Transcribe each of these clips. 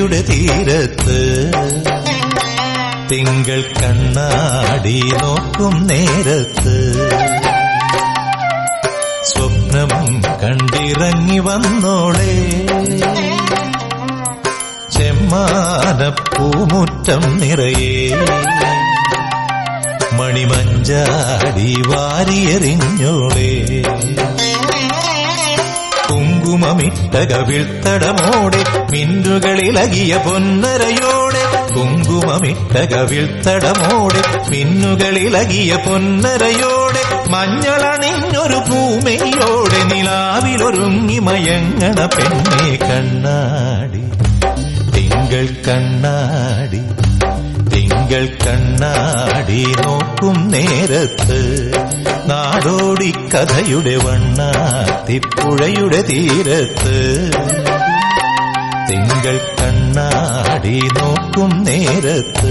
പുഴയുടെ തീരത്ത് തിങ്കൾ കണ്ണാടി നോക്കും നേരത്ത് സ്വപ്നം കണ്ടിറങ്ങി വന്നോളെ ചെമ്മാനപ്പൂമുറ്റം നിറയെ മണിമഞ്ചാടി വാരിയെറിഞ്ഞോളെ കുങ്കുമമിട്ട കവിൾത്തടമോടെ മിന്നുകളിലകിയ പൊന്നരയോടെ കുങ്കുമമിട്ട കവിൾത്തടമോടെ മിന്നുകളിലകിയ പൊന്നരയോടെ മഞ്ഞളണിഞ്ഞൊരു ഭൂമിയോടെ നിലാവിലൊരുങ്ങി മയങ്ങണ പെണ്ണെ കണ്ണാടി തിങ്കൾ കണ്ണാടി തിങ്കൾ കണ്ണാടി നോക്കും നേരത്ത് നാടോടി കഥയുടെ വണ്ണാത്തിപ്പുഴയുടെ തീരത്ത് തിങ്കൾ കണ്ണാടി നോക്കും നേരത്ത്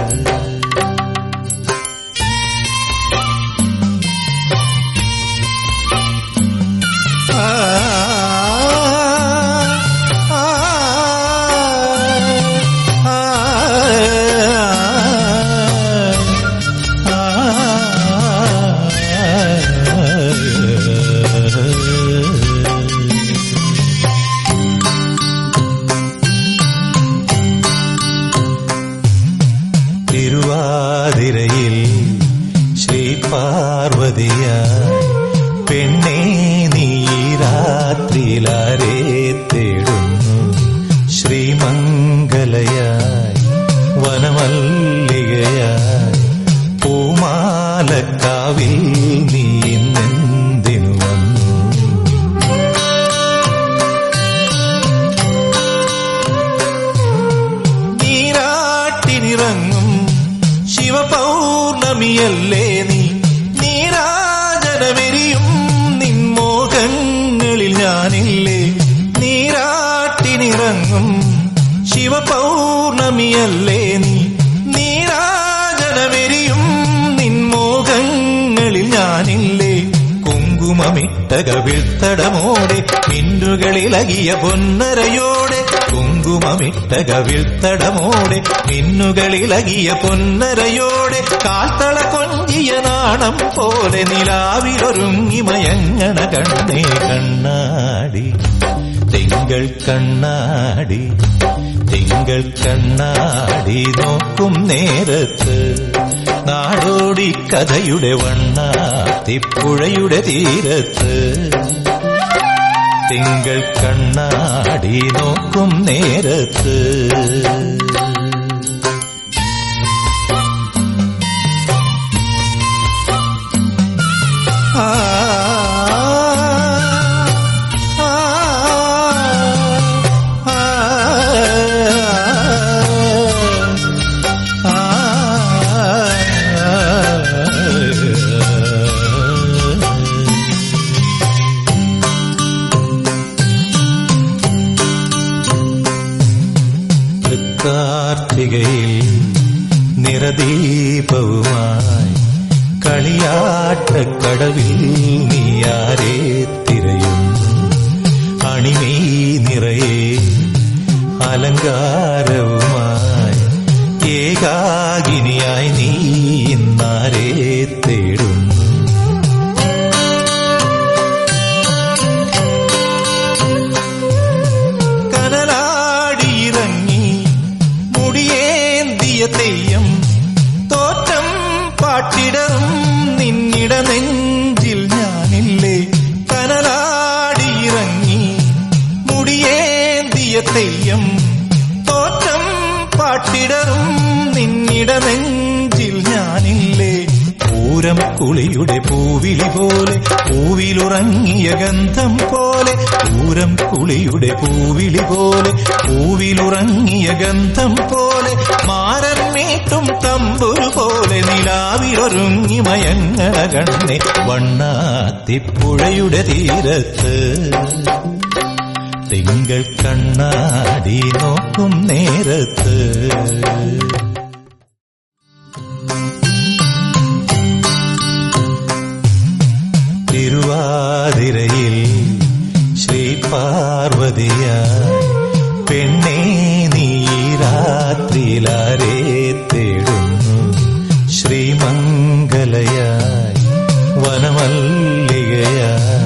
ആ ആ ആ തിരുവാതിരയിൽ ശ്രീ പാർവതിയായി പെണ്ണേ നീ രാത്രിയിലാരെ തേടുന്നു ശ്രീമംഗലയായി വനമല്ലികയായി പൂമാലക്കാവിൽ നീ ഇന്നെന്തിനു വന്നു നീരാട്ടിനിറങ്ങും ശിവപൗർണമിയല്ലേ നീ നീരാജനമെരിയും നിൻമോഹങ്ങളിൽ ഞാനില്ലേ നീരാട്ടിനിറങ്ങും ശിവപൗർണമിയല്ലേ നീ നീരാജനമെരിയും നിൻമോഹങ്ങളിൽ ഞാനില്ലേ കുങ്കുമമിട്ട കവിൾത്തടമോടെ മിന്നുകളിലകിയ പൊന്നരയോടെ കുങ്കുമമിട്ട കവിൾത്തടമോടെ മിന്നുകളിലകിയ പൊന്നരയോടെ കാത്തള കൊഞ്ചിയ നാണം പോലെ നിലാവിലൊരുങ്ങി മയങ്ങണ കണ്ണേ കണ്ണാടി തിങ്കൾ കണ്ണാടി തിങ്കൾ കണ്ണാടി നോക്കും നേരത്ത് നാടോടി കഥയുടെ വണ്ണാത്തിപ്പുഴയുടെ തീരത്ത് തിങ്കൾ കണ്ണാടി നോക്കും നേരത്ത് ആ ആ കാർത്തികയിൽ നിറദീപവുമായി കളിയാട്ടക്കടവിൽ നീയാരെ തിരയുന്നു അണിമേ നിറയെ അലങ്കാരവുമായി ഏകാകിനിയായി നീ ഇന്നാരെ തേടുന്നു കനലാടിയിറങ്ങി മുടിയേന്തിയ തെയ്യം തോറ്റം പാട്ടിടറും നിന്നിട നെഞ്ചിൽ ഞാനില്ലേ കനലാടിയിറങ്ങി മുടിയേന്തിയ തെയ്യം തോറ്റം പാട്ടിടറും നിന്നിട നെഞ്ചിൽ ഞാനില്ലേ പൂരം കുളിയുടെ പൂവിളി പോലെ പൂവിലുറങ്ങിയ ഗന്ധം പോലെ പൂരം കുളിയുടെ പൂവിളി പോലെ പൂവിലുറങ്ങിയ ഗന്ധം പോലെ മാരൻ മീട്ടും തമ്പുരു പോലെ നിലാവിലൊരുങ്ങി മയങ്ങണ കണ്ണെ വണ്ണാത്തിപ്പുഴയുടെ തീരത്ത് തിങ്കൾ കണ്ണാടി നോക്കും നേരത്ത് തിരുവാതിരയിൽ ശ്രീ പാർവതിയായി പെണ്ണേ നീ മയിലാരെ തേടുന്നു ശ്രീമംഗലയായി വനമല്ലികയായി